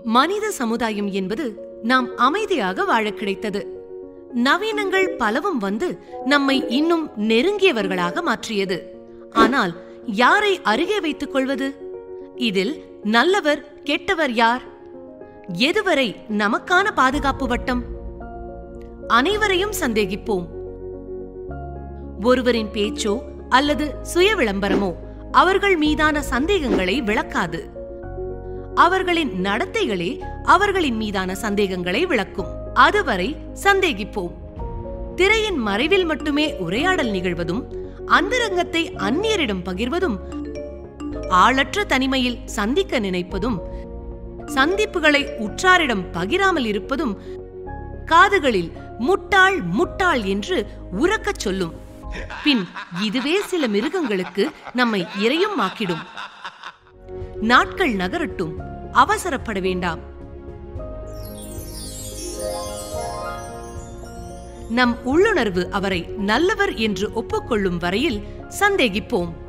மனித சமுதாயம் என்பது நாம் அமைதியாக வாழ கிடைத்தது நவீனங்கள் பலவும் வந்து நம்மை இன்னும் நெருங்கியவர்களாக மாற்றியது ஆனால் யாரை அருகே வைத்துக் கொள்வது இதில் நல்லவர் கெட்டவர் யார் எதுவரை நமக்கான பாதுகாப்பு வட்டம் அனைவரையும் சந்தேகிப்போம் ஒருவரின் பேச்சோ அல்லது சுய விளம்பரமோ அவர்கள் மீதான சந்தேகங்களை விளக்காது அவர்களின் நடத்தைகளே அவர்களின் மீதான சந்தேகங்களை விளக்கும் அதுவரை சந்தேகிப்போம் திரையின் மறைவில் மட்டுமே உரையாடல் நிகழ்வதும் அந்தரங்கத்தை அந்நியரிடம் பகிர்வதும் ஆளற்ற தனிமையில் சந்திக்க நினைப்பதும் சந்திப்புகளை உற்றாரிடம் பகிராமல் இருப்பதும் காதுகளில் முட்டாள் முட்டாள் என்று உறக்கச் சொல்லும் பின் இதுவே சில மிருகங்களுக்கு நம்மை இரையும் ஆக்கிடும் நாட்கள் நகரட்டும் அவசரப்பட வேண்டாம் நம் உள்ளுணர்வு அவரை நல்லவர் என்று ஒப்புக்கொள்ளும் வரையில் சந்தேகிப்போம்